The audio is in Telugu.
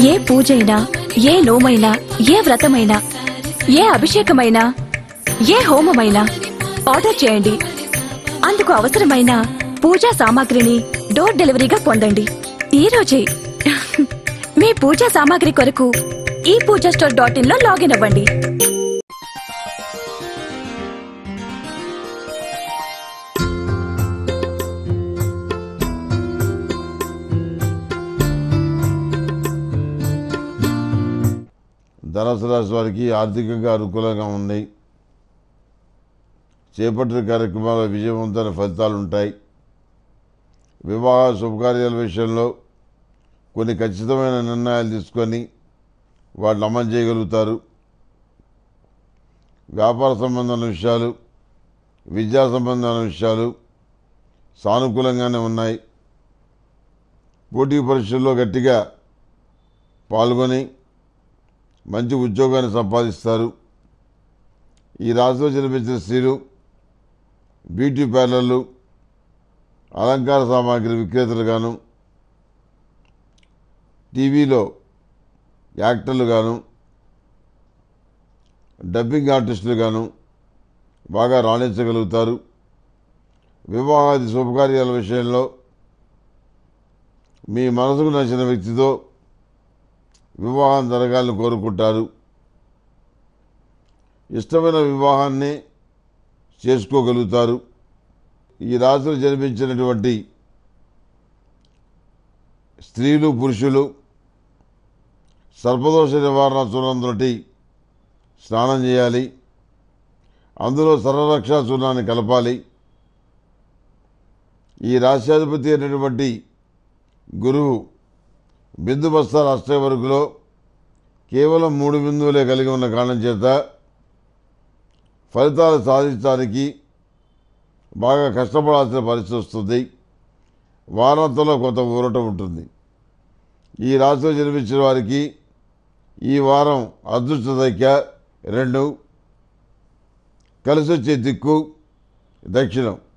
ఏ పూజైనా ఏ నోమైనా ఏ వ్రతమైనా ఏ అభిషేకమైనా ఏ హోమమైనా ఆర్డర్ చేయండి అందుకు అవసరమైన పూజా సామాగ్రిని డోర్ డెలివరీగా పొందండి ఈ రోజే మీ పూజా సామాగ్రి కొరకు ఈ పూజా స్టోర్ డాట్ ఇన్ లో లాగిన్ అవ్వండి ధనుసు రాశి వారికి ఆర్థికంగా అనుకూలంగా ఉంది చేపట్టిన కార్యక్రమాల విజయవంతమైన ఫలితాలు ఉంటాయి వివాహ శుభకార్యాల విషయంలో కొన్ని ఖచ్చితమైన నిర్ణయాలు తీసుకొని వాటిని అమలు చేయగలుగుతారు వ్యాపార సంబంధమైన విషయాలు విద్యా సంబంధమైన విషయాలు సానుకూలంగానే ఉన్నాయి పోటీ పరీక్షల్లో గట్టిగా పాల్గొని మంచి ఉద్యోగాన్ని సంపాదిస్తారు ఈ రాశిలో జన్మించిన స్త్రీలు బ్యూటీ పార్లర్లు అలంకార సామాగ్రి విక్రేతలుగాను టీవీలో యాక్టర్లుగాను డబ్బింగ్ ఆర్టిస్టులుగాను బాగా రాణించగలుగుతారు వివాహాది శుభకార్యాల విషయంలో మీ మనసుకు నచ్చిన వ్యక్తితో వివాహం జరగాలని కోరుకుంటారు ఇష్టమైన వివాహాన్ని చేసుకోగలుగుతారు ఈ రాశిలో జన్మించినటువంటి స్త్రీలు పురుషులు సర్పదోష నివారణ చూర్ణంతో స్నానం చేయాలి అందులో సర్వరక్షా చూర్ణాన్ని కలపాలి ఈ రాశ్యాధిపతి అయినటువంటి గురువు బిందు బస్తాల అష్టవర్గులో కేవలం మూడు బిందువులే కలిగి ఉన్న కారణం చేత ఫలితాలు సాధించడానికి బాగా కష్టపడాల్సిన పరిస్థితి వస్తుంది వారాంతంలో కొంత ఊరట ఉంటుంది ఈ రాశిలో జన్మించిన వారికి ఈ వారం అదృష్ట సంఖ్య రెండు కలిసి వచ్చే దిక్కు దక్షిణం